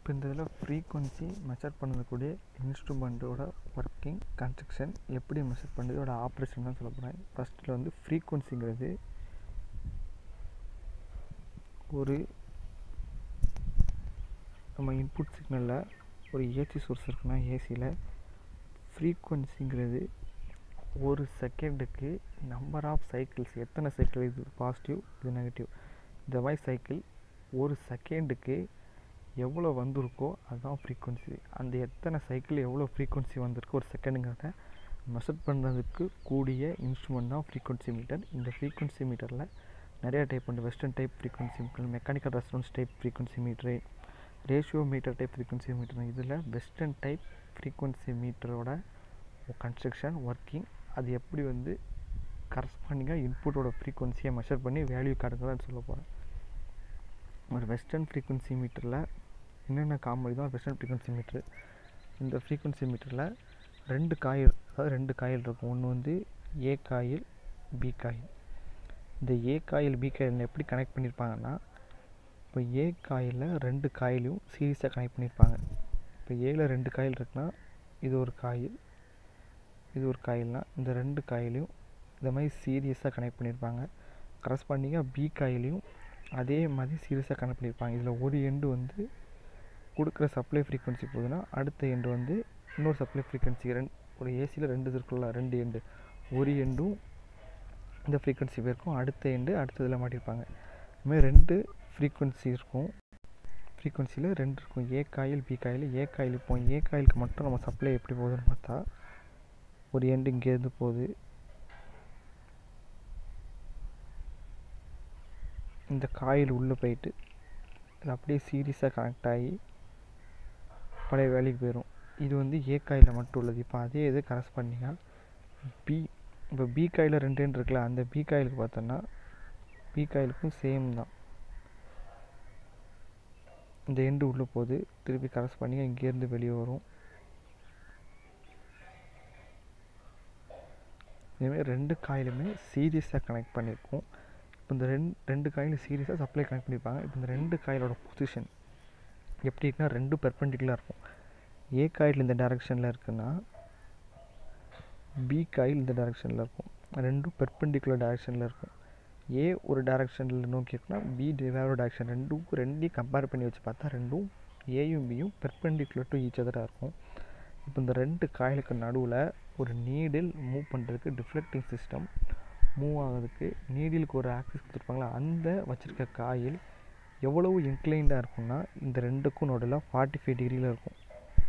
இப்போ இந்த இதில் ஃப்ரீக்வன்சி மெஷர் பண்ணக்கூடிய இன்ஸ்ட்ருமெண்ட்டோட ஒர்க்கிங் கன்ஸ்ட்ரக்ஷன் எப்படி மெஷர் பண்ணுறது இதோட ஆப்ரேஷன் தான் சொல்ல போகிறேன் ஃபஸ்ட்டில் வந்து ஃப்ரீக்வன்சிங்கிறது ஒரு நம்ம இன்புட் சிக்னலில் ஒரு ஏசி சோர்ஸ் இருக்குன்னா ஏசியில் ஃப்ரீக்வன்சிங்கிறது ஒரு செகண்டுக்கு நம்பர் ஆஃப் சைக்கிள்ஸ் எத்தனை சைக்கிள் இது பாசிட்டிவ் இது நெகட்டிவ் இந்த மாதிரி சைக்கிள் ஒரு செகண்டுக்கு எவ்வளோ வந்திருக்கோ அதுதான் ஃப்ரீக்வன்சி அந்த எத்தனை சைக்கிள் எவ்வளோ ஃப்ரீக்வன்சி வந்திருக்கு ஒரு செகண்டுங்கிறத மெஷர் பண்ணுறதுக்கு கூடிய இன்ஸ்ட்ருமெண்ட் தான் ஃப்ரீக்வன்சி மீட்டர் இந்த ஃப்ரீக்வன்சி மீட்டரில் நிறைய டைப் உண்டு western type frequency meter mechanical response type frequency meter ratio meter type frequency meter இதில் வெஸ்டர்ன் டைப் ஃப்ரீக்வன்சி மீட்டரோட கன்ஸ்ட்ரக்ஷன் ஒர்க்கிங் அது எப்படி வந்து கரஸ்பாண்டிங்காக இன்புட்டோட ஃப்ரீக்வன்சியை மெஷர் பண்ணி வேல்யூ காட்டுங்கிறத சொல்ல போகிறேன் ஒரு வெஸ்டர்ன் ஃப்ரீக்வன்சி மீட்டரில் என்னென்ன காமெடி தான் வெஸ்டர்ன் ஃப்ரீக்வன்சி மீட்ரு இந்த ஃப்ரீக்வன்சி மீட்டரில் ரெண்டு காயில் அதாவது ரெண்டு காயில் இருக்கும் ஒன்று வந்து ஏ காயில் பி காயில் இந்த ஏ காயில் பி காயில் எப்படி கனெக்ட் பண்ணியிருப்பாங்கன்னா இப்போ ஏ காயிலில் ரெண்டு காயிலையும் சீரியஸாக கனெக்ட் பண்ணியிருப்பாங்க இப்போ ஏல ரெண்டு காயில் இருக்குன்னா இது ஒரு காயில் இது ஒரு காயில்னா இந்த ரெண்டு காயிலையும் இந்த மாதிரி சீரியஸாக கனெக்ட் பண்ணியிருப்பாங்க கரஸ்பாண்டிங்காக பி காயிலையும் அதே மாதிரி சீரியஸாக கனெக்ட் பண்ணியிருப்பாங்க இதில் ஒரு எண்டு வந்து கொடுக்குற சப்ளை ஃப்ரீக்வன்சி போகுதுன்னா அடுத்த எண்டு வந்து இன்னொரு சப்ளை ஃப்ரீக்வன்சி ரெண்டு ஒரு ஏசியில் ரெண்டு இது இருக்குல்ல ரெண்டு எண்டு ஒரு எண்டும் இந்த ஃப்ரீக்வன்சி போயிருக்கும் அடுத்த எண்டு அடுத்த இதில் மாட்டியிருப்பாங்க இதுமாதிரி ரெண்டு ஃப்ரீக்வன்சி இருக்கும் ஃப்ரீக்வன்சியில் ரெண்டு இருக்கும் A coil B coil A coil இப்போ ஏ காயிலுக்கு மட்டும் நம்ம சப்ளை எப்படி போகுதுன்னு பார்த்தா ஒரு எண்டு இங்கேருந்து போகுது இந்த காயில் உள்ளே போயிட்டு அது அப்படியே சீரியஸாக கனெக்ட் ஆகி பழைய வேலைக்கு போயிடும் இது வந்து ஏ காயில் மட்டும் உள்ளது இப்போ அதே இது கரஸ்பாண்டிங்காக பி இப்போ பி காயில் ரெண்டு எண்டு இருக்குல்ல அந்த பி காயிலுக்கு பார்த்தோன்னா பி காயிலுக்கும் சேம் தான் இந்த எண்டு உள்ளே போகுது திருப்பி கரஸ்பாண்டிங்காக இங்கேருந்து வெளியே வரும் இதுமாரி ரெண்டு காயிலுமே சீரியஸாக கனெக்ட் பண்ணியிருக்கோம் இப்போ இந்த ரெண்டு ரெண்டு காயிலும் சீரியஸாக சப்ளை கனெக்ட் பண்ணியிருப்பாங்க இப்போ இந்த ரெண்டு காயிலோட பொசிஷன் எப்படி இருக்குன்னா ரெண்டு பெர்பெண்டிகுலராக இருக்கும் ஏ காயில் இந்த டைரெக்ஷனில் இருக்குன்னா பி காயில் இந்த டைரெக்ஷனில் இருக்கும் ரெண்டும் பெர்பெண்டிகுலர் டைரெக்ஷனில் இருக்கும் ஏ ஒரு டைரெக்ஷனில் நோக்கி இருக்குன்னா பி வேற ஒரு டைரெக்ஷன் ரெண்டும் ரெண்டையும் கம்பேர் பண்ணி வச்சு பார்த்தா ரெண்டும் ஏயும் பியும் பெர்பெண்டிகுலர் டு ஈச் அதராக இருக்கும் இப்போ இந்த ரெண்டு காயிலுக்கு நடுவில் ஒரு நீடில் மூவ் பண்ணுறதுக்கு டிஃப்ளெக்டிங் சிஸ்டம் மூவ் ஆகிறதுக்கு நீடிலுக்கு ஒரு ஆக்சிஸ் கொடுத்துருப்பாங்களா அந்த வச்சுருக்க காயில் எவ்வளவு இன்க்ளைண்டாக இருக்கும்னா இந்த ரெண்டுக்கும் நடுவில் ஃபார்ட்டி ஃபைவ் டிகிரியில் இருக்கும்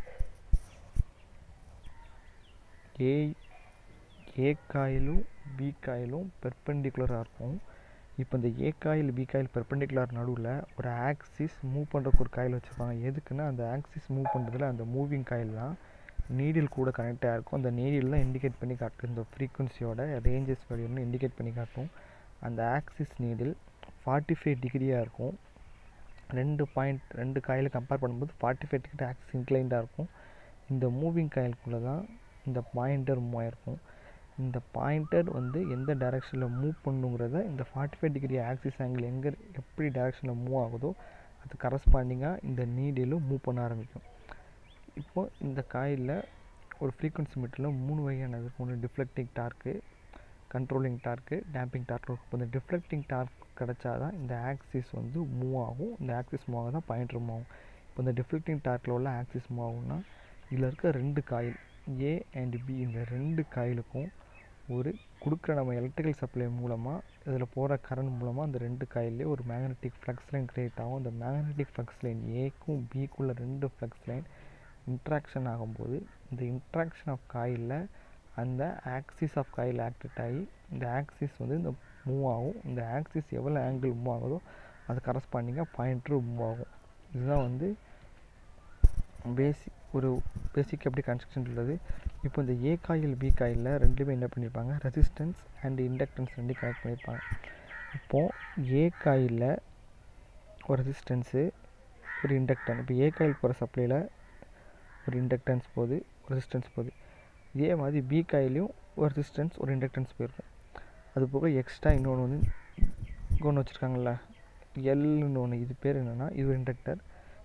ஏ ஏ காயிலும் பி காயிலும் பெர்பெண்டிகுலராக இருக்கும் இப்போ இந்த A coil B coil perpendicular நடுவில் ஒரு ஆக்சிஸ் மூவ் பண்ணுறக்கு ஒரு காயில் வச்சுருப்பாங்க எதுக்குன்னா அந்த ஆக்சிஸ் மூவ் பண்ணுறதுல அந்த மூவிங் காயில் தான் நீடில் கூட கனெக்ட் ஆகிருக்கும் அந்த நீடில் தான் இண்டிகேட் பண்ணி காட்டும் இந்த ஃப்ரீக்வன்சியோட ரேஞ்சஸ் வேல்யூன்னு இண்டிகேட் பண்ணி காட்டும் அந்த ஆக்சிஸ் நீடில் ஃபார்ட்டி ஃபைவ் டிகிரியாக இருக்கும் ரெண்டு பாயிண்ட் ரெண்டு காயில் கம்பேர் பண்ணும்போது ஃபார்ட்டி ஃபைவ் டிகிரி ஆக்சிஸ் இன்க்ளைண்டாக இருக்கும் இந்த மூவிங் காயிலுக்குள்ளே தான் இந்த பாயிண்டர் மூவ் ஆகிருக்கும் இந்த பாயிண்டர் வந்து எந்த டைரெக்ஷனில் மூவ் பண்ணுங்கிறத இந்த forty five degree axis angle எங்கே எப்படி டைரெக்ஷனில் மூவ் ஆகுதோ அது கரஸ்பாண்டிங்காக இந்த நீடிலும் மூவ் பண்ண ஆரம்பிக்கும் இப்போது இந்த காயிலில் ஒரு ஃப்ரீக்வன்சி மீட்டரில் மூணு வகையானது இருக்கும் ஒன்று deflecting torque controlling torque damping torque இருக்கும் இப்போ இந்த டிஃப்ளெக்டிங் டார்க் கிடச்சா தான் இந்த ஆக்சிஸ் வந்து மூவ் ஆகும் இந்த ஆக்சிஸ் மூவ் ஆக தான் பாயிண்டர் மூவ் ஆகும் இப்போ இந்த டிஃப்ளெக்டிங் டார்க்கில் உள்ள ஆக்சிஸ் மூவ் ஆகும்னா இதில் இருக்க ரெண்டு காயில் ஏ அண்ட் பி இந்த ரெண்டு காயிலுக்கும் ஒரு கொடுக்குற நம்ம எலக்ட்ரிக்கல் சப்ளை மூலமாக இதில் போகிற கரண்ட் மூலமாக அந்த ரெண்டு காயிலே ஒரு மேக்னெட்டிக் ஃப்ளக்ஸ் லைன் க்ரியேட் ஆகும் அந்த மேக்னெட்டிக் ஃப்ளக்ஸ் லைன் ஏக்கும் பிக்குள்ள ரெண்டு ஃப்ளக்ஸ் லைன் இன்ட்ராக்ஷன் ஆகும்போது இந்த இன்ட்ராக்ஷன் ஆஃப் காயிலில் அந்த ஆக்சிஸ் ஆஃப் காயில் ஆக்டிவேட் ஆகி இந்த ஆக்சிஸ் வந்து இந்த மூவ் ஆகும் இந்த ஆக்சிஸ் எவ்வளோ ஆங்கிள் மூவ் ஆகுதோ அது கரஸ்பாண்டிங்காக பாயிண்ட்ரு மூவ் ஆகும் இதுதான் வந்து பேசிக் ஒரு பேசிக் எப்படி கன்ஸ்ட்ரக்ஷன் உள்ளது இப்போ இந்த ஏ காயில் பி காயிலில் ரெண்டுலேயுமே என்ன பண்ணியிருப்பாங்க ரெசிஸ்டன்ஸ் அண்ட் இண்டக்டன்ஸ் ரெண்டையும் கனெக்ட் பண்ணியிருப்பாங்க இப்போது ஏ காயிலில் ஒரு ரெசிஸ்டன்ஸு ஒரு இண்டக்டன் இப்போ ஏ காயில் போகிற சப்ளையில் ஒரு இண்டக்டன்ஸ் போகுது ஒரு ரெசிஸ்டன்ஸ் போகுது இதே மாதிரி பி காயிலையும் ஒரு ரெசிஸ்டன்ஸ் ஒரு இண்டக்டன்ஸ் போயிருக்கும் அது போக எக்ஸ்ட்ரா இன்னொன்று வந்து ஒன்று வச்சுருக்காங்கல்ல எல்னு ஒன்று இது பேர் என்னென்னா இது ஒரு இண்டக்டர்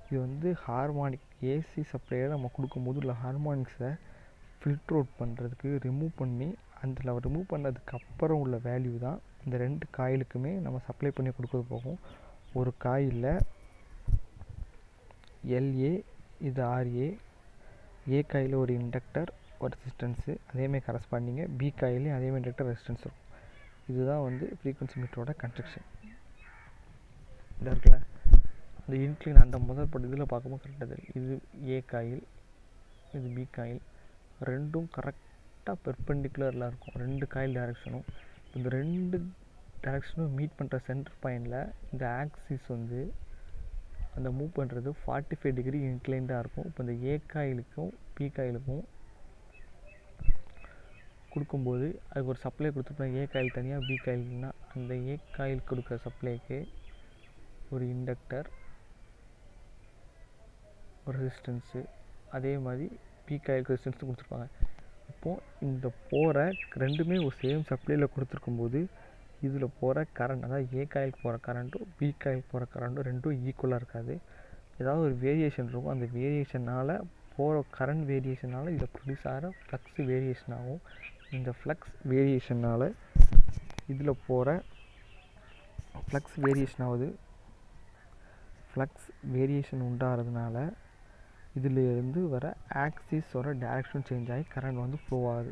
இது வந்து ஹார்மானிக் ஏசி சப்ளையை நம்ம கொடுக்கும்போது உள்ள ஹார்மானிக்ஸை ஃபில்ட்ரு அவுட் பண்ணுறதுக்கு ரிமூவ் பண்ணி அதில் ரிமூவ் பண்ணதுக்கு அப்புறம் உள்ள வேல்யூ தான் இந்த ரெண்டு காயிலுக்குமே நம்ம சப்ளை பண்ணி கொடுக்குறது போகும் ஒரு காயில் எல்ஏ இது ஆர்ஏ ஏ காயில் ஒரு இண்டக்டர் ஒரு ரெசிஸ்டன்ஸு அதேமாதிரி கரஸ்பாண்டிங்க பி காயிலையும் அதேமாதிரி இண்டக்டர் ரெசிஸ்டன்ஸ் இருக்கும் இதுதான் வந்து ஃப்ரீக்வன்சி மீட்டரோட கன்ஸ்ட்ரக்ஷன் இதாக இருக்குல்ல இந்த இன்க்ளின் அந்த முதல் படம் இதில் பார்க்கும்போது கரெக்டாக தெரியும் இது ஏ காயில் இது பி காயில் ரெண்டும் கரெக்டாக பெர்பெண்டிகுலரில் இருக்கும் ரெண்டு காயில் டைரக்ஷனும் இந்த ரெண்டு டைரக்ஷனும் மீட் பண்ணுற சென்டர் பாயிண்டில் இந்த ஆக்சிஸ் வந்து அந்த மூவ் பண்ணுறது ஃபார்ட்டி ஃபைவ் டிகிரி இன்க்ளைண்டாக இருக்கும் இப்போ இந்த ஏ காயிலுக்கும் பி காயிலுக்கும் கொடுக்கும்போது அதுக்கு ஒரு சப்ளை கொடுத்துருப்போம் ஏ காயில் தனியாக பி காயில்னா அந்த ஏ காயில் கொடுக்குற சப்ளைக்கு ஒரு இண்டக்டர் ஒரு ரெசிஸ்டன்ஸு அதே மாதிரி பி காயிலுக்கு ரெசிஸ்டன்ஸும் கொடுத்துருப்பாங்க இப்போது இந்த போகிற ரெண்டுமே ஒரு சேம் சப்ளையில் கொடுத்துருக்கும்போது இதில் போகிற கரண்ட் அதாவது ஏ காயிலுக்கு போகிற கரண்ட்டும் பி காயிலுக்கு போகிற கரண்ட்டும் ரெண்டும் ஈக்குவலாக இருக்காது ஏதாவது ஒரு வேரியேஷன் இருக்கும் அந்த வேரியேஷனால் போகிற கரண்ட் வேரியேஷனால் இதில் ப்ரொடியூஸ் ஆகிற ஃப்ளக்ஸ் வேரியேஷன் ஆகும் இந்த ஃப்ளக்ஸ் வேரியேஷனால் இதில் போகிற ஃப்ளக்ஸ் வேரியேஷன் ஆகுது ஃப்ளக்ஸ் வேரியேஷன் உண்டாகிறதுனால இதில் இருந்து வர ஆக்சிஸோட டைரக்ஷன் சேஞ்ச் ஆகி கரண்ட் வந்து ஃப்ளோ ஆகுது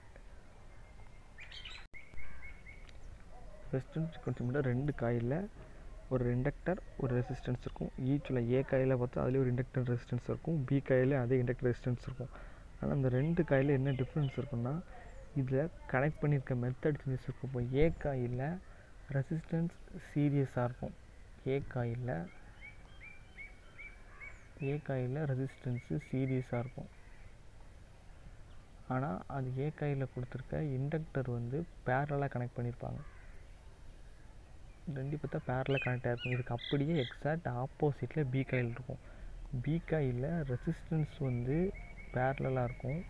வெஸ்டர்ன் ஃப்ரீக்வன்சி மட்டும் ரெண்டு காயில் ஒரு இண்டக்டர் ஒரு ரெசிஸ்டன்ஸ் இருக்கும் ஈச்சில் ஏ காயில் பார்த்தா அதுலேயே ஒரு இண்டக்டர் ரெசிஸ்டன்ஸ் இருக்கும் பி காயில் அதே இண்டக்டர் ரெசிஸ்டன்ஸ் இருக்கும் ஆனால் அந்த ரெண்டு காயில் என்ன டிஃப்ரென்ஸ் இருக்குன்னா இதில் கனெக்ட் பண்ணியிருக்க மெத்தட் சேஞ்சஸ் இருக்கும் இப்போ ஏ காயில் ரெசிஸ்டன்ஸ் சீரியஸாக இருக்கும் A coil A coil resistance சீரியஸாக இருக்கும் ஆனால் அது ஏ காயில் கொடுத்துருக்க இண்டக்டர் வந்து பேரலாக கனெக்ட் பண்ணியிருப்பாங்க ரெண்டு பார்த்தா பேரலாக கனெக்ட் ஆகிருக்கும் இதுக்கு அப்படியே எக்ஸாக்ட் ஆப்போசிட்டில் பி காயில் இருக்கும் பி காயில் ரெசிஸ்டன்ஸ் வந்து பேரலாக இருக்கும்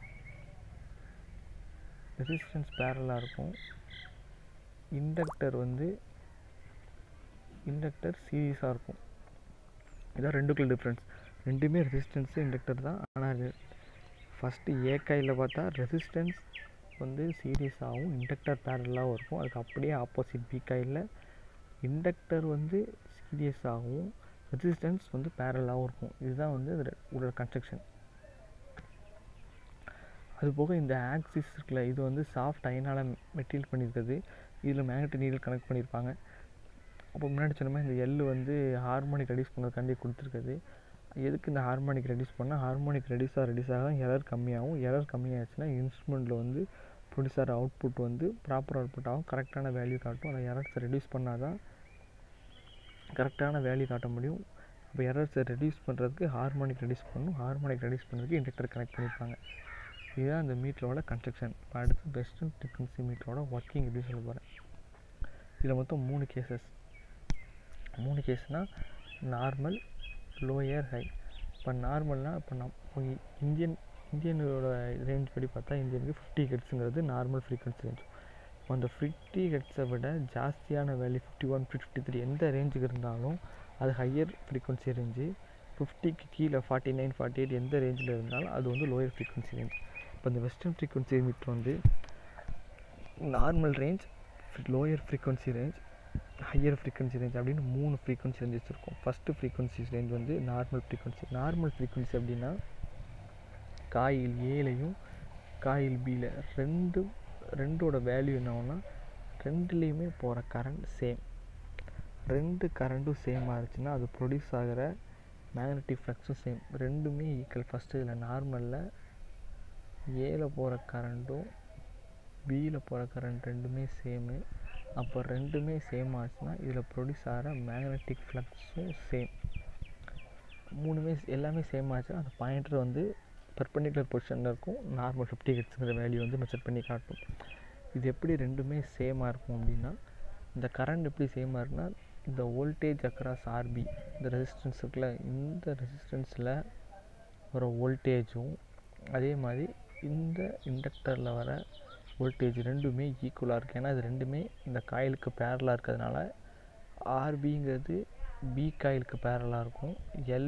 ரெசிஸ்டன்ஸ் பேரலாக இருக்கும் இண்டக்டர் வந்து இண்டக்டர் சீரியஸாக இருக்கும் இதான் ரெண்டுக்குள்ள டிஃப்ரென்ஸ் ரெண்டுமே ரெசிஸ்டன்ஸு இண்டக்டர் தான் ஆனால் ஃபஸ்ட்டு ஏ காயில் பார்த்தா ரெசிஸ்டன்ஸ் வந்து சீரியஸாகவும் இண்டக்டர் பேரலாகவும் இருக்கும் அதுக்கு அப்படியே ஆப்போசிட் பி காயில் இண்டக்டர் வந்து சீரியஸாகவும் ரெசிஸ்டன்ஸ் வந்து பேரலாகவும் இருக்கும் இதுதான் வந்து உள்ள கன்ஸ்ட்ரக்ஷன் அது போக இந்த ஆக்சிஸ் இருக்குல்ல இது வந்து சாஃப்ட் அயனால் மெட்டீரியல் பண்ணியிருக்கிறது இதில் மேக்னெட்டிக் நீடில் கனெக்ட் பண்ணியிருப்பாங்க அப்போ முன்னாடி சொன்ன மாதிரி இந்த எள்ளு வந்து ஹார்மோனிக் ரெடியூஸ் பண்ணுறதுக்காண்டி கொடுத்துருக்குது எதுக்கு இந்த ஹார்மோனிக் ரெடியூஸ் பண்ணால் ஹார்மோனிக் ரெடியூஸ் ஆக ரெடியூஸ் ஆக எரர் கம்மியாகும் எரர் கம்மியாச்சுன்னா இன்ஸ்ட்ருமெண்ட்டில் வந்து ப்ரொடியூஸ் ஆகிற அவுட்புட் வந்து ப்ராப்பர் அவுட்புட் ஆகும் கரெக்டான வேல்யூ காட்டும் அந்த எரர்ஸை ரெடியூஸ் பண்ணால் தான் கரெக்டான வேல்யூ காட்ட முடியும் அப்போ எரர்ஸை ரெடியூஸ் பண்ணுறதுக்கு ஹார்மோனிக் ரெடியூஸ் பண்ணணும் ஹார்மோனிக் ரெடியூஸ் பண்ணுறதுக்கு இண்டக்டர் கனெக்ட் பண்ணியிருப்பாங்க இதுதான் இந்த மீட்டரோட கன்ஸ்ட்ரக்ஷன் இப்போ அடுத்து வெஸ்டர்ன் ஃப்ரீக்வன்சி மீட்டரோட ஒர்க்கிங் எப்படி சொல்ல போகிறேன் இதில் மொத்தம் மூணு கேசஸ் மூணு கேஸ்னால் நார்மல் லோயர் ஹை இப்போ நார்மல்னால் இப்போ நம் இந்தியன் இந்தியனோட ரேஞ்ச் படி பார்த்தா இந்தியனுக்கு ஃபிஃப்டி ஹெட்ஸுங்கிறது நார்மல் ஃப்ரீக்வன்சி ரேஞ்ச் இப்போ அந்த ஃபிஃப்டி ஹெட்ஸை விட ஜாஸ்தியான value fifty one fifty three எந்த ரேஞ்சுக்கு இருந்தாலும் அது ஹையர் ஃப்ரீக்வன்சி ரேஞ்சு ஃபிஃப்டிக்கு கீழே ஃபார்ட்டி நைன் ஃபார்ட்டி எயிட் எந்த ரேஞ்சில் இருந்தாலும் அது வந்து லோயர் ஃப்ரீக்வன்சி ரேஞ்ச் இப்போ இந்த வெஸ்டர்ன் ஃப்ரீக்வன்சி மீட்டர் வந்து normal range lower frequency range higher frequency range அப்படின்னு மூணு ஃப்ரீக்வன்சி ரேஞ்ச் வச்சுருக்கோம் ஃபஸ்ட்டு ஃப்ரீக்வன்சி ரேஞ்ச் வந்து நார்மல் ஃப்ரீக்வன்சி நார்மல் ஃப்ரீக்வன்சி அப்படின்னா காயில் ஏலையும் காயில் பியில் ரெண்டு ரெண்டோட வேல்யூ என்னன்னா ரெண்டுலேயுமே போகிற கரண்ட் சேம் ரெண்டு கரண்ட்டும் சேம் ஆகிடுச்சுன்னா அது ப்ரொடியூஸ் ஆகிற மேக்னெட்டிக் ஃப்ளக்ஸும் சேம் ரெண்டுமே ஈக்குவல் ஃபஸ்ட்டு இதில் நார்மலில் ஏல போகிற கரண்ட்டும் பியில் போகிற கரண்ட் ரெண்டுமே சேமு அப்போ ரெண்டுமே சேம் ஆச்சுன்னா இதில் ப்ரொடியூஸ் ஆகிற மேக்னெட்டிக் ஃப்ளக்ஸும் சேம் மூணுமே எல்லாமே சேம் ஆச்சு அந்த பாயிண்டர் வந்து பர்பண்டிகுலர் பொசிஷனில் இருக்கும் நார்மல் ஃபிஃப்டி ஹெட்ஸுங்கிற வேல்யூ வந்து மெஷர் பண்ணி காட்டும் இது எப்படி ரெண்டுமே சேமாக இருக்கும் அப்படின்னா இந்த கரண்ட் எப்படி சேமாக இருக்குன்னா இந்த வோல்டேஜ் அக்ராஸ் ஆர்பி இந்த ரெசிஸ்டன்ஸ் இருக்குல்ல இந்த ரெசிஸ்டன்ஸில் வர வோல்டேஜும் அதே மாதிரி இந்த இண்டக்டரில் வர வோல்டேஜ் ரெண்டுமே ஈக்குவலாக இருக்குது ஏன்னா இது ரெண்டுமே இந்த காயிலுக்கு பேரலாக இருக்கிறதுனால ஆர்பிங்கிறது பி காயிலுக்கு பேரலாக இருக்கும் எல்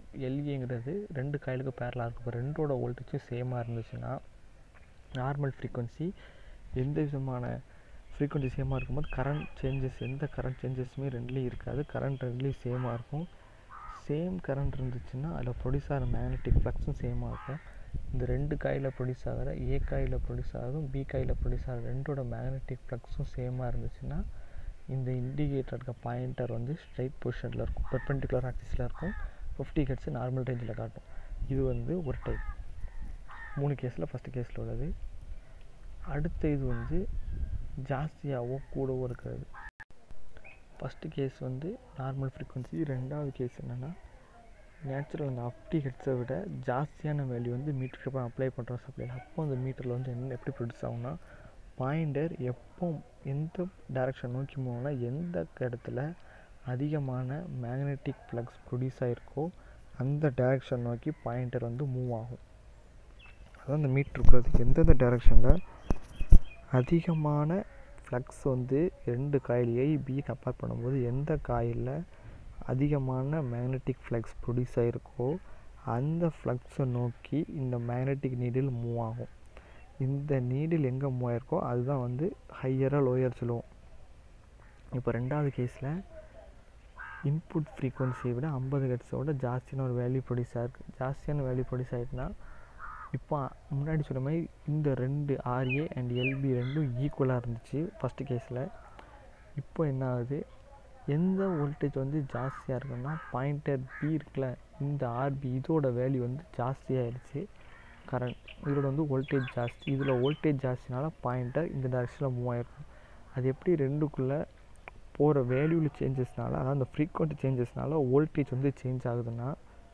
எல்ஏங்கிறது ரெண்டு காயிலுக்கு பேரலாக இருக்கும் இப்போ ரெண்டோட வோல்டேஜும் சேமாக இருந்துச்சுன்னா நார்மல் ஃப்ரீக்வன்சி எந்த விதமான ஃப்ரீக்வன்சி சேமாக இருக்கும்போது கரண்ட் சேஞ்சஸ் எந்த கரண்ட் சேஞ்சஸுமே ரெண்டுலேயும் இருக்காது கரண்ட் ரெண்டுலேயும் சேமாக இருக்கும் சேம் கரண்ட் இருந்துச்சுன்னா அதில் ப்ரொடியூஸ் ஆகிற மேக்னெட்டிக் ஃப்ளக்ஸும் சேமாக இருக்கும் இந்த ரெண்டு காயில் ப்ரொடியூஸ் ஆகிற ஏ காயில் ப்ரொடியூஸ் ஆகும் பி காயில் ப்ரொடியூஸ் ஆகிற ரெண்டோட மேக்னெட்டிக் ஃப்ளக்ஸும் சேமாக இருந்துச்சுன்னா இந்த இண்டிகேட்டர் இருக்க பாயிண்டர் வந்து ஸ்ட்ரைட் பொசிஷனில் இருக்கும் பெர்பெண்டிகுலர் ஆக்சிஸில் இருக்கும் ஃபிஃப்டி ஹெட்ஸ் நார்மல் ரேஞ்சில் காட்டும் இது வந்து ஒரு டைப் மூணு கேஸில் ஃபஸ்ட்டு கேஸில் உள்ளது அடுத்த இது வந்து ஜாஸ்தியாகவோ கூடவோ இருக்கிறது ஃபஸ்ட்டு கேஸ் வந்து நார்மல் ஃப்ரீக்வன்சி ரெண்டாவது கேஸ் என்னென்னா நேச்சுரல் அந்த ஃபிஃப்டி ஹெட்ஸை விட ஜாஸ்தியான வேல்யூ வந்து மீட்டருக்கு அப்புறம் அப்ளை பண்ணுறோம் சப்ளைல அப்போ அந்த மீட்டரில் வந்து என்ன எப்படி ப்ரொடியூஸ் ஆகும்னா பாயிண்டர் எப்போ எந்த டைரக்ஷன் நோக்கி போகணும்னா எந்த இடத்துல அதிகமான மேக்னெட்டிக் ஃப்ளக்ஸ் ப்ரொடியூஸ் ஆகிருக்கோ அந்த டைரக்ஷன் நோக்கி பாயிண்டர் வந்து மூவ் ஆகும் அதான் அந்த மீட்ரு இருக்கிறதுக்கு எந்தெந்த டைரக்ஷனில் அதிகமான ஃப்ளக்ஸ் வந்து ரெண்டு காயில் ஏ பி கம்பேர் பண்ணும்போது எந்த காயிலில் அதிகமான மேக்னெட்டிக் ஃப்ளக்ஸ் ப்ரொடியூஸ் ஆகிருக்கோ அந்த ஃப்ளக்ஸை நோக்கி இந்த மேக்னெட்டிக் நீடில் மூவ் ஆகும் இந்த நீடில் எங்கே மூவ் ஆயிருக்கோ அதுதான் வந்து ஹையராக லோயர் சொல்லுவோம் இப்போ ரெண்டாவது கேஸில் இன்புட் ஃப்ரீக்குவன்சியை விட ஐம்பது ஹெட்ஸோட ஜாஸ்தியான ஒரு வேல்யூ ப்ரொடியூஸ் ஆகிருக்கு ஜாஸ்தியான வேல்யூ ப்ரொடியூஸ் ஆகிட்டுனா இப்போ முன்னாடி சொன்ன மாதிரி இந்த ரெண்டு ஆர்ஏ அண்ட் எல்பி ரெண்டும் ஈக்குவலாக இருந்துச்சு ஃபஸ்ட்டு கேஸில் இப்போ என்ன ஆகுது எந்த வோல்டேஜ் வந்து ஜாஸ்தியாக இருக்குன்னா பாயிண்டர் பி இருக்குல்ல இந்த ஆர்பி இதோட வேல்யூ வந்து ஜாஸ்தியாகிடுச்சு கரண்ட் இதோட வந்து வோல்டேஜ் ஜாஸ்தி இதில் வோல்டேஜ் ஜாஸ்தினால பாயிண்டர் இந்த டைரக்ஷனில் மூவ் ஆகிருக்கும் அது எப்படி ரெண்டுக்குள்ளே போகிற வேல்யூவில் சேஞ்சஸ்னால அதாவது அந்த ஃப்ரீக்வெண்ட் சேஞ்சஸ்னால வோல்டேஜ் வந்து சேஞ்ச் ஆகுதுன்னா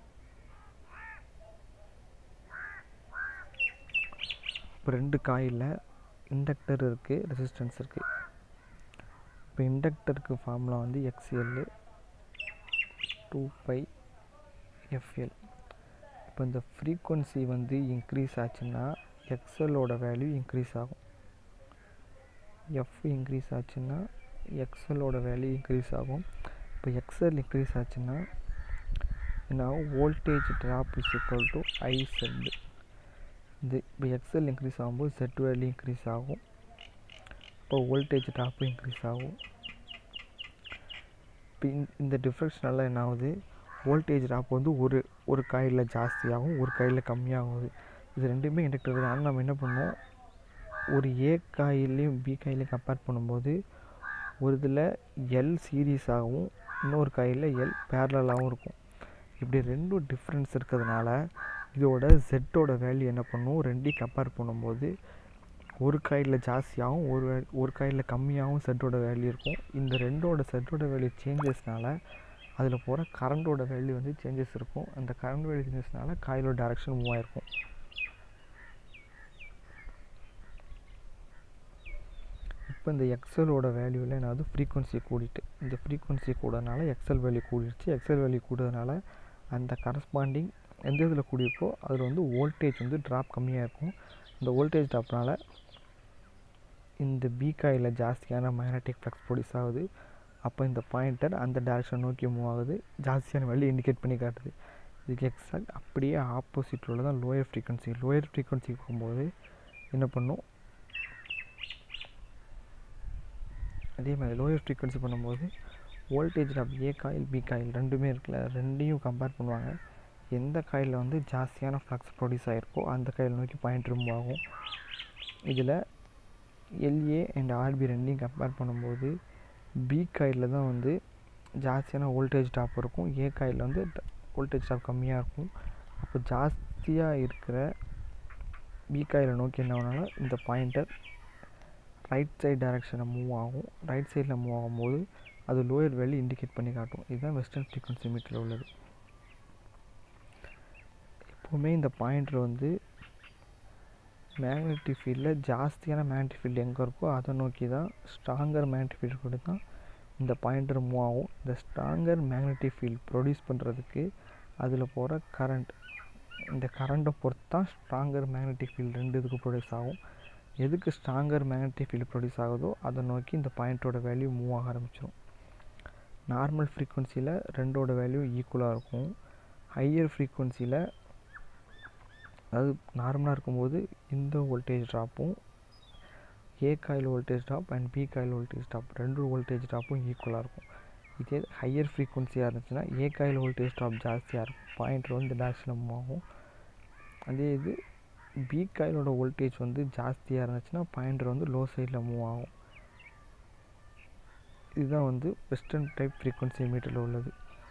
இப்போ ரெண்டு காயிலில் இண்டக்டர் இருக்குது ரெசிஸ்டன்ஸ் இருக்குது இப்போ இண்டக்டருக்கு ஃபார்முலா வந்து எக்ஸ்எல் டூ பை எஃப்எல் இப்போ இந்த ஃப்ரீக்குவன்சி வந்து இன்க்ரீஸ் ஆச்சுன்னா எக்ஸ்எல்லோட வேல்யூ இன்க்ரீஸ் ஆகும் எஃப் இன்க்ரீஸ் ஆச்சுன்னா எக்ஸ்எல்லோட வேல்யூ இன்க்ரீஸ் ஆகும் இப்போ எக்ஸ்எல் இன்க்ரீஸ் ஆச்சுன்னா என்ன ஆகும் voltage drop is equal to I Z இது இப்போ எக்ஸ்எல் இன்க்ரீஸ் ஆகும்போது செட் வேல்யூ இன்க்ரீஸ் ஆகும் இப்போ வோல்டேஜ் ட்ராப்பும் இன்க்ரீஸ் ஆகும் இப்போ இந்த டிஃப்ரென்ஸ்னால என்ன ஆகுது வோல்டேஜ் ட்ராப் வந்து ஒரு ஒரு காயிலில் ஜாஸ்தியாகும் ஒரு காயிலில் கம்மியாகுது இது ரெண்டுமே இண்டக்டர் தான் ஆனால் நம்ம என்ன பண்ணோம் ஒரு ஏ காயிலையும் பி காயிலையும் கம்பேர் பண்ணும்போது ஒரு இதில் எல் சீரீஸாகவும் இன்னொரு காயில் எல் பேரலாகவும் இருக்கும் இப்படி ரெண்டும் டிஃப்ரென்ஸ் இருக்கிறதுனால இதோட ஜெட்டோட வேல்யூ என்ன பண்ணும் ரெண்டையும் கம்பேர் பண்ணும்போது ஒரு காயிலில் ஜாஸ்தியாகவும் ஒரு ஒரு காயிலில் கம்மியாகவும் செட்டோட வேல்யூ இருக்கும் இந்த ரெண்டோட செட்டோட வேல்யூ சேஞ்சஸ்னால அதில் போகிற கரண்டோட வேல்யூ வந்து சேஞ்சஸ் இருக்கும் அந்த கரண்ட் வேல்யூ சேஞ்சஸ்னால காயிலோட டேரக்ஷன் மூவ் ஆயிருக்கும் இப்போ இந்த எக்ஸலோட வேல்யூவில் என்ன ஆகுது ஃப்ரீக்வன்சி கூடிட்டு இந்த ஃப்ரீக்வன்சி கூடனால எக்ஸல் வேல்யூ கூடிடுச்சு எக்ஸல் வேல்யூ கூடுறதுனால அந்த கரஸ்பாண்டிங் எந்த இதில் கூடியிருக்கோ அதில் வந்து வோல்டேஜ் வந்து ட்ராப் கம்மியாக இருக்கும் இந்த வோல்டேஜ் ட்ராப்னால இந்த பி காயில் ஜாஸ்தியான மேக்னெட்டிக் ஃப்ளக்ஸ் ப்ரொடியூஸ் ஆகுது அப்போ இந்த பாயிண்டர் அந்த டேரக்ஷன் நோக்கி மூவ் ஆகுது ஜாஸ்தியான வேல்யூ இண்டிகேட் பண்ணி காட்டுது இதுக்கு எக்ஸாக்ட் அப்படியே ஆப்போசிட்டில் உள்ள தான் லோயர் ஃப்ரீக்வன்சி லோயர் ஃப்ரீக்வன்சி போகும்போது என்ன பண்ணும் அதே மாதிரி லோயர் ஃப்ரீக்வன்சி பண்ணும்போது voltage drop A coil B coil ரெண்டுமே இருக்குல்ல ரெண்டையும் கம்பேர் பண்ணுவாங்க எந்த காயிலில் வந்து ஜாஸ்தியான ஃப்ளக்ஸ் ப்ரொடியூஸ் ஆகிருக்கோ அந்த காயில் நோக்கி பாயிண்ட் ரிமூவ் ஆகும் இதில் எல்ஏ அண்ட் ஆர்பி ரெண்டையும் கம்பேர் பண்ணும்போது பி காயிலில் தான் வந்து ஜாஸ்தியான வோல்டேஜ் ட்ராப் இருக்கும் ஏ காயிலில் வந்து வோல்டேஜ் ட்ராப் கம்மியாக இருக்கும் அப்போ ஜாஸ்தியாக இருக்கிற பி காயிலை நோக்கி என்ன ஆகுனாலும் இந்த பாயிண்டர் ரைட் சைடு டைரக்ஷனில் மூவ் ஆகும் ரைட் சைடில் மூவ் ஆகும்போது அது லோயர் வேல்யூ இண்டிகேட் பண்ணி காட்டும் இதுதான் வெஸ்டர்ன் ஃப்ரீக்வன்சி மீட்டரில் உள்ளது எப்போவுமே இந்த பாயிண்டர் வந்து மேக்னெட்டிக் ஃபீல்டில் ஜாஸ்தியான மேக்னெட்டிக் ஃபீல்டு எங்கே இருக்கோ அதை நோக்கி தான் ஸ்ட்ராங்கர் மேக்னெட்டிக் ஃபீல்டு கூட தான் இந்த பாயிண்டர் மூவ் ஆகும் இந்த ஸ்ட்ராங்கர் மேக்னெட்டிக் ஃபீல்ட் ப்ரொடியூஸ் பண்ணுறதுக்கு அதில் போகிற கரண்ட் இந்த கரண்ட்டை பொறுத்து தான் ஸ்ட்ராங்கர் மேக்னெட்டிக் ஃபீல்டு ரெண்டு இதுக்கு ப்ரொடியூஸ் ஆகும் எதுக்கு ஸ்ட்ராங்கர் மேக்னெட்டிக் ஃபீல்டு ப்ரொடியூஸ் ஆகுதோ அதை நோக்கி இந்த பாயிண்ட்டோட வேல்யூ மூவ் ஆக ஆரம்பிச்சிடும் நார்மல் ஃப்ரீக்வன்சியில் ரெண்டோட வேல்யூ ஈக்குவலாக இருக்கும் ஹையர் ஃப்ரீக்குவன்சியில் அதாவது நார்மலாக இருக்கும்போது இந்த வோல்டேஜ் ட்ராப்பும் A coil voltage drop and B coil voltage drop ரெண்டு வோல்டேஜ் ட்ராப்பும் ஈக்குவலாக இருக்கும் இதே ஹையர் ஃப்ரீக்குவன்சியாக இருந்துச்சுன்னா ஏ காயில் வோல்டேஜ் ட்ராப் ஜாஸ்தியாக இருக்கும் பாயிண்டர் வந்து டேரக்ஷனில் மூவ் ஆகும் அதே இது பி காயிலோட வோல்டேஜ் வந்து ஜாஸ்தியாக இருந்துச்சுன்னா பாயிண்டர் வந்து லோ சைடில் மூவ் ஆகும் இதுதான் வந்து வெஸ்டர்ன் டைப் ஃப்ரீக்குவன்சி மீட்டரில் உள்ளது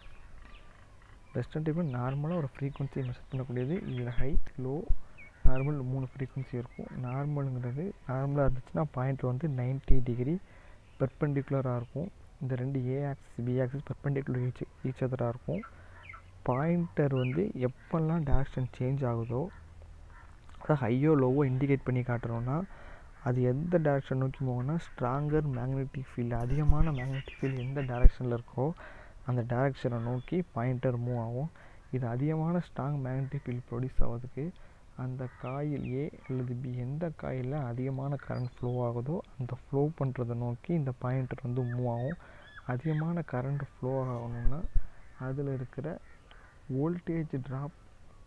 வெஸ்டர்ன் டைப்பில் நார்மலாக ஒரு ஃப்ரீக்குவன்சி மெஷர் பண்ணக்கூடியது இதில் ஹை லோ நார்மல் மூணு ஃப்ரீக்குவன்சி இருக்கும் நார்மலுங்கிறது நார்மலாக இருந்துச்சுன்னா பாயிண்டர் வந்து நைன்ட்டி டிகிரி பெர்பெண்டிகுலராக இருக்கும் இந்த ரெண்டு A axis B axis perpendicular each each அதராக இருக்கும் பாயிண்டர் வந்து எப்போல்லாம் டேரக்ஷன் சேஞ்ச் ஆகுதோ அதாவது ஹையோ லோவோ இண்டிகேட் பண்ணி காட்டுறோன்னா அது எந்த டேரக்ஷன் நோக்கி போகும்னா ஸ்ட்ராங்கர் மேக்னெட்டிக் ஃபீல்டு அதிகமான மேக்னெட்டிக் ஃபீல்டு எந்த டேரக்ஷனில் இருக்கோ அந்த டேரக்ஷனை நோக்கி பாயிண்டர் மூவ் ஆகும் இது அதிகமான ஸ்ட்ராங் மேக்னெட்டிக் ஃபீல்டு ப்ரொடியூஸ் ஆகிறதுக்கு அந்த காயில் ஏ அல்லது பி எந்த காயில் அதிகமான கரண்ட் ஃப்ளோ ஆகுதோ அந்த ஃப்ளோ பண்ணுறதை நோக்கி இந்த பாயிண்டர் வந்து மூவ் ஆகும் அதிகமான கரண்ட் ஃப்ளோ ஆகணும்னா அதில் இருக்கிற வோல்டேஜ் ட்ராப்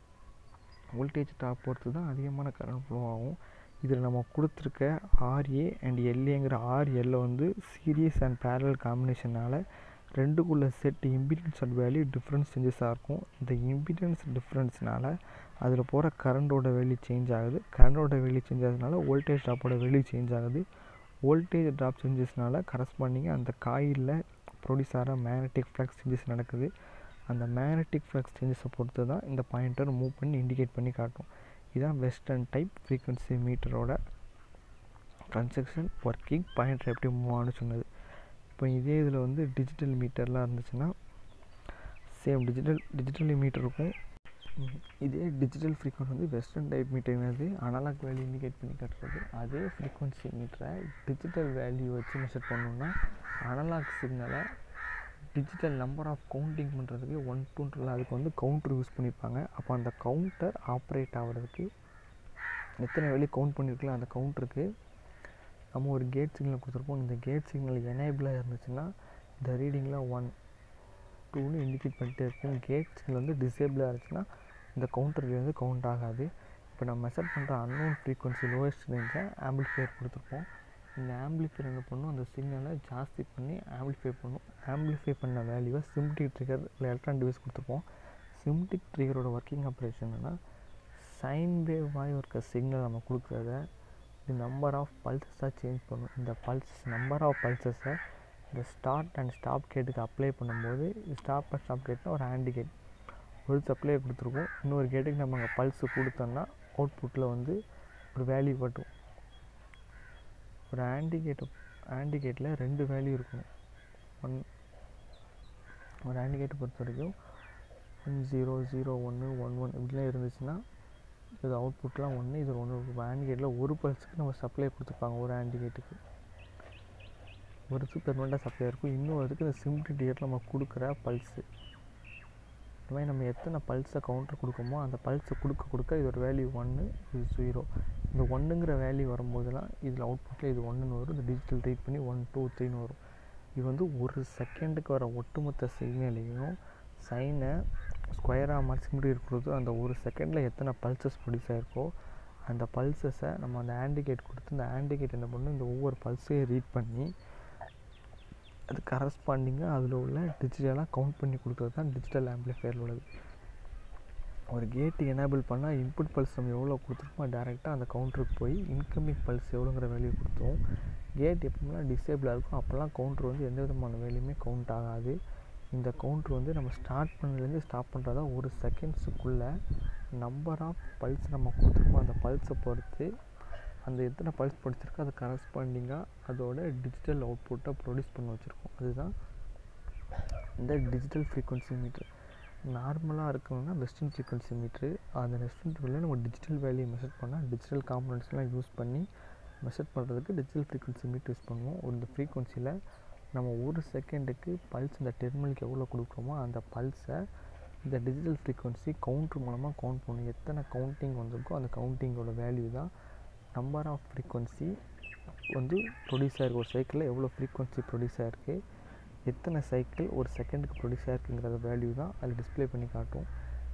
வோல்டேஜ் ட்ராப் பொறுத்து தான் அதிகமான கரண்ட் ஃப்ளோ ஆகும் இதில் நம்ம கொடுத்துருக்க ஆர்ஏ அண்ட் எல்ஏங்கிற ஆர்எல்ல வந்து சீரியஸ் அண்ட் பேரல் காம்பினேஷனால் ரெண்டுக்குள்ள set impedance at value difference சேஞ்சஸாக இருக்கும் இந்த இம்பிடன்ஸ் டிஃப்ரென்ஸ்னால அதில் போகிற கரண்டோட வேல்யூ சேஞ்ச் ஆகுது கரண்டோட வேல்யூ சேஞ்ச் ஆகுதுனால வோல்டேஜ் ட்ராப்போட வேல்யூ சேஞ்ச் ஆகுது வோல்டேஜ் ட்ராப் சேஞ்சஸ்னால கரஸ்பாண்டிங்காக அந்த காயிலில் ப்ரொடியூஸ் ஆகிற மேக்னெட்டிக் ஃப்ளக்ஸ் சேஞ்சஸ் நடக்குது அந்த மேக்னெட்டிக் ஃப்ளக்ஸ் சேஞ்சஸை பொறுத்து தான் இந்த பாயிண்டர் மூவ் பண்ணி இண்டிகேட் பண்ணி காட்டும் இதுதான் வெஸ்டர்ன் டைப் ஃப்ரீக்வன்சி மீட்டரோட கன்ஸ்ட்ரக்ஷன் ஒர்க்கிங் பாயிண்டர் எப்படி மூவ் ஆகும்னு சொன்னது இப்போ இதே இதில் வந்து டிஜிட்டல் மீட்டர்லாம் இருந்துச்சுன்னா சேம் டிஜிட்டல் டிஜிட்டல் மீட்டர் இருக்கும் இதே டிஜிட்டல் ஃப்ரீக்வன்சி வந்து வெஸ்டர்ன் டைப் மீட்டர்ங்கிறது அனலாக் வேல்யூ இண்டிகேட் பண்ணி காட்டுறது அதே ஃப்ரீக்வன்சி மீட்டரை டிஜிட்டல் வேல்யூ வச்சு மெஷர் பண்ணோம்னா அனலாக் சிக்னலை டிஜிட்டல் நம்பர் ஆஃப் கவுண்டிங் பண்ணுறதுக்கு ஒன் டூன்றில் அதுக்கு வந்து கவுண்டர் யூஸ் பண்ணியிருப்பாங்க அப்போ அந்த கவுண்டர் ஆப்ரேட் ஆகிறதுக்கு எத்தனை வேலையை கவுண்ட் பண்ணியிருக்கலாம் அந்த கவுண்டருக்கு நம்ம ஒரு கேட் சிக்னல் கொடுத்துருப்போம் இந்த கேட் சிக்னல் எனேபிளாக இருந்துச்சுன்னா இந்த ரீடிங்கில் ஒன் டூன்னு இண்டிகேட் பண்ணிட்டே இருக்கும் கேட் சிக்னல் வந்து டிசேபிளாக இருந்துச்சுன்னா இந்த கவுண்டருக்கு வந்து கவுண்ட் ஆகாது இப்போ நம்ம மெஷர் பண்ணுற அன்னோன் ஃப்ரீக்வன்சி லோவஸ்ட் ரேஞ்சை ஆம்பிளிஃபையர் கொடுத்துருப்போம் இந்த ஆம்பிளிஃபையர் என்ன பண்ணும் அந்த சிக்னலை ஜாஸ்தி பண்ணி ஆம்பிளிஃபை பண்ணும் ஆம்பிளிஃபை பண்ண வேல்யூவை சிம்டிக் ட்ரிகர் இல்லை எலக்ட்ரான் டிவைஸ் கொடுத்துருப்போம் சிம்டிக் ட்ரிகரோட ஒர்க்கிங் ஆப்ரேஷன் என்னென்னா சைன் வேவ் வாய் இருக்க சிக்னல் நம்ம கொடுக்குறத இது நம்பர் ஆஃப் பல்சஸாக சேஞ்ச் பண்ணும் இந்த பல்சஸ் நம்பர் ஆஃப் பல்சஸை இந்த ஸ்டார்ட் அண்ட் ஸ்டாப் கேட்டுக்கு அப்ளை பண்ணும்போது ஸ்டாப் அண்ட் ஸ்டாப் கேட்னா ஒரு ஹேண்டி கேட் ஒரு சப்ளை கொடுத்துருக்கோம் இன்னொரு கேட்டுக்கு நம்ம அங்கே பல்ஸு கொடுத்தோம்னா அவுட்புட்டில் வந்து ஒரு வேல்யூ காட்டும் ஒரு ஆண்டிகேட் ஆண்டிகேட்டில் ரெண்டு வேல்யூ இருக்கணும் ஒன் ஒரு ஆண்டிகேட்டை பொறுத்த வரைக்கும் ஒன் ஜீரோ ஜீரோ ஒன்று ஒன் ஒன் இப்படிலாம் இருந்துச்சுன்னா இது அவுட்புட்லாம் ஒன்று இது ஒன்று இப்போ ஆண்டிகேட்டில் ஒரு பல்ஸுக்கு நம்ம சப்ளை கொடுத்துருப்பாங்க ஒரு ஆண்டிகேட்டுக்கு ஒரு இதுக்கு பெர்மனெண்ட்டாக சப்ளை இருக்கும் இன்னொரு இதுக்கு இந்த சிம்பிள் டியரில் நம்ம கொடுக்குற பல்ஸு இந்த மாதிரி நம்ம எத்தனை பல்ஸை கவுண்டர் கொடுக்கோமோ அந்த பல்ஸை கொடுக்க கொடுக்க இது ஒரு வேல்யூ ஒன்று இது ஜீரோ இந்த ஒன்றுங்கிற வேல்யூ வரும்போதெல்லாம் இதில் அவுட்புட்டில் இது ஒன்றுன்னு வரும் இந்த டிஜிட்டல் ரீட் பண்ணி ஒன் டூ த்ரீன்னு வரும் இது வந்து ஒரு செகண்டுக்கு வர ஒட்டுமொத்த சிக்னலையும் சைனை ஸ்கொயராக மறைச்சிக்கிட்டு இருக்கிறது அந்த ஒரு செகண்டில் எத்தனை பல்சஸ் ப்ரொடியூஸ் ஆகிருக்கோ அந்த பல்சஸை நம்ம அந்த ஆண்டிகேட் கொடுத்து இந்த ஆண்டிகேட் என்ன பண்ணும் இந்த ஒவ்வொரு பல்ஸையும் ரீட் பண்ணி அது கரஸ்பாண்டிங்காக அதில் உள்ள டிஜிட்டலாக கவுண்ட் பண்ணி கொடுக்குறது தான் டிஜிட்டல் ஆம்பிளிஃபையர் உள்ளது ஒரு கேட்டு எனேபிள் பண்ணால் இன்புட் பல்ஸ் நம்ம எவ்வளோ கொடுத்துருக்கோமோ டேரெக்டாக அந்த கவுண்டருக்கு போய் இன்கமிங் பல்ஸ் எவ்வளோங்கிற வேல்யூ கொடுத்தோம் கேட் எப்போலாம் டிசேபிளாக இருக்கும் அப்போல்லாம் கவுண்டர் வந்து எந்த விதமான வேலையுமே கவுண்ட் ஆகாது இந்த கவுண்டர் வந்து நம்ம ஸ்டார்ட் பண்ணதுலேருந்து ஸ்டாப் பண்ணுறதா ஒரு செகண்ட்ஸுக்குள்ளே நம்பர் ஆஃப் பல்ஸ் நம்ம கொடுத்துருக்கோம் அந்த பல்ஸை பொறுத்து அந்த எத்தனை பல்ஸ் படிச்சிருக்கோ அது கரஸ்பாண்டிங்காக அதோட டிஜிட்டல் அவுட்புட்டை ப்ரொடியூஸ் பண்ண வச்சுருக்கோம் அதுதான் இந்த டிஜிட்டல் ஃப்ரீக்வன்சி மீட்ரு நார்மலாக இருக்கணும்னா வெஸ்டர்ன் ஃப்ரீக்வன்சி மீட்ரு அந்த வெஸ்டர்ன் ஃப்ரீக்வன்சியில் நம்ம டிஜிட்டல் வேல்யூ மெஷர் பண்ணால் டிஜிட்டல் காம்பனன்ட்ஸ்லாம் யூஸ் பண்ணி மெஷர் பண்ணுறதுக்கு டிஜிட்டல் ஃப்ரீக்வன்சி மீட் யூஸ் பண்ணுவோம் இந்த ஃப்ரீக்வன்சியில் நம்ம ஒரு செகண்டுக்கு பல்ஸ் இந்த டெர்மினலுக்கு எவ்வளோ கொடுக்குறோமோ அந்த பல்ஸை இந்த டிஜிட்டல் ஃப்ரீக்வன்சி கவுண்ட்ரு மூலமாக கவுண்ட் பண்ணும் எத்தனை கவுண்டிங் வந்திருக்கோ அந்த கவுண்டிங்கோட வேல்யூ தான் நம்பர் ஆஃப் ஃப்ரீக்வன்சி வந்து ப்ரொடியூஸ் ஆகிருக்கு ஒரு சைக்கிளில் எவ்வளோ ஃப்ரீக்வன்சி ப்ரொடியூஸ் ஆகிருக்கு எத்தனை சைக்கிள் ஒரு செகண்டுக்கு ப்ரொடியூஸ் ஆகிருக்குங்கிற வேல்யூ தான் அதில் டிஸ்பிளே பண்ணி காட்டும்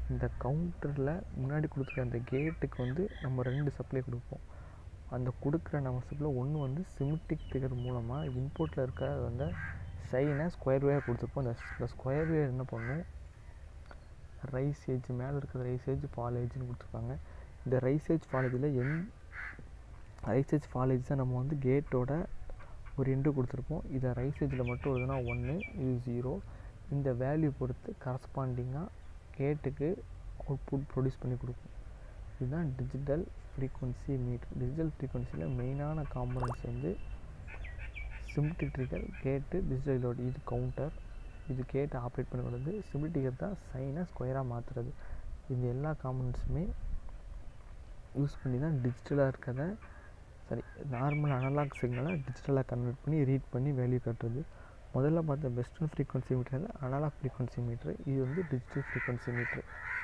இந்த கவுண்டரில் முன்னாடி கொடுத்துருக்க அந்த கேட்டுக்கு வந்து நம்ம ரெண்டு சப்ளை கொடுப்போம் அந்த கொடுக்குற நம்ம சப்ளை ஒன்று வந்து சிமெட்டிக் ட்ரிகர் மூலமாக இன்புட்டில் இருக்க அந்த சைனை ஸ்கொயர் வேர் கொடுத்துருப்போம் அந்த இந்த ஸ்கொயர் வேர் என்ன பண்ணும் ரைஸ் ஏஜ் மேலே இருக்கிற ரைஸ் ஏஜ் ஃபால் ஏஜ்னு கொடுத்துருப்பாங்க இந்த ரைஸ் ஏஜ் ஃபால் ஏஜில் என் ரைஸ் ஏஜ் ஃபால் ஏஜ் தான் நம்ம வந்து கேட்டோட ஒரு எண்டு கொடுத்துருப்போம் இதை ரைஸ் ஏஜில் மட்டும் வருதுன்னா ஒன்று இது ஜீரோ இந்த வேல்யூ பொறுத்து கரஸ்பாண்டிங்காக கேட்டுக்கு அவுட்புட் ப்ரொடியூஸ் பண்ணி கொடுக்கும் இதுதான் டிஜிட்டல் ஃப்ரீக்குவன்சி மீட்டர் டிஜிட்டல் ஃப்ரீக்குவன்சியில் மெயினான காம்பனன்ட்ஸ் வந்து Schmitt trigger gate digital load இது கவுண்டர் இது கேட்டு ஆப்ரேட் பண்ணக்கூடாது சிம்பிள் ட்ரிகர் தான் சைனை ஸ்கொயராக மாற்றுறது இந்த எல்லா காம்பனன்ட்ஸுமே யூஸ் பண்ணி தான் டிஜிட்டலாக இருக்கிறத சரி நார்மல் அனலாக் சிக்னலை டிஜிட்டலாக கன்வெர்ட் பண்ணி ரீட் பண்ணி வேல்யூ காட்டுறது முதல்ல பார்த்த western frequency meter analog frequency meter இது வந்து டிஜிட்டல் ஃப்ரீக்வன்சி மீட்ரு